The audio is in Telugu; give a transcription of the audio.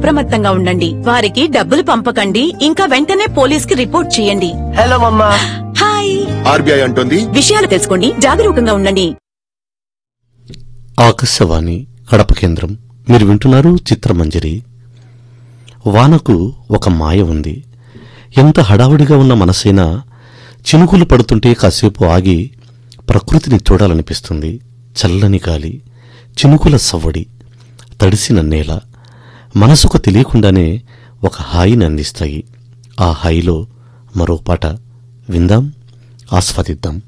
అప్రమత్తంగా ఉండండి వారికి డబ్బులు పంపకండి ఇంకా వెంటనే పోలీస్ కి రిపోర్ట్ చేయండి హలో మమ్మా హాయ్ ఆర్బీఐ అంటోంది విషయాలు తెలుసుకోండి జాగరూకంగా ఉండండి ఆకాశవాణి కడప కేంద్రం మీరు వింటున్నారు చిత్రమంజరి వానకు ఒక మాయ ఉంది ఎంత హడావుడిగా ఉన్న మనసైనా చినుకులు పడుతుంటే కాసేపు ఆగి ప్రకృతిని చూడాలనిపిస్తుంది చల్లని గాలి చినుకుల సవ్వడి తడిసిన నేల మనసుకు తెలియకుండానే ఒక హాయిని అందిస్తాయి ఆ హాయిలో మరో పాట విందాం ఆస్వాదిద్దాం